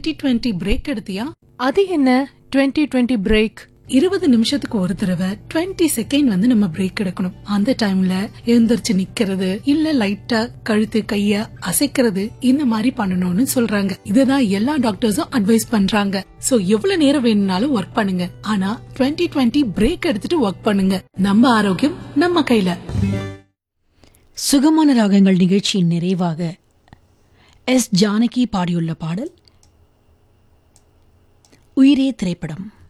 twenty twenty break எடுத்தியா அது என்ன 2020 twenty break இருபது நிமிஷத்துக்கு ஒரு தடவை டுவெண்ட்டி செகண்ட் வந்து நம்ம பிரேக் எடுக்கணும் அந்த டைம்ல எழுந்திருச்சு நிக்கிறது இல்ல லைட்டா கழுத்து கைய அசைக்கிறது இந்த மாதிரி பண்ணணும்னு சொல்றாங்க இதுதான் எல்லா டாக்டர்ஸும் அட்வைஸ் பண்றாங்க சோ எவ்வளவு நேரம் வேணும்னாலும் ஒர்க் பண்ணுங்க ஆனா டுவெண்ட்டி டுவெண்ட்டி பிரேக் எடுத்துட்டு ஒர்க் பண்ணுங்க நம்ம ஆரோக்கியம் நம்ம கையில சுகமான ராகங்கள் நிகழ்ச்சியின் நிறைவாக எஸ் ஜானகி பாடியுள்ள பாடல் உயிரே திரைப்படம்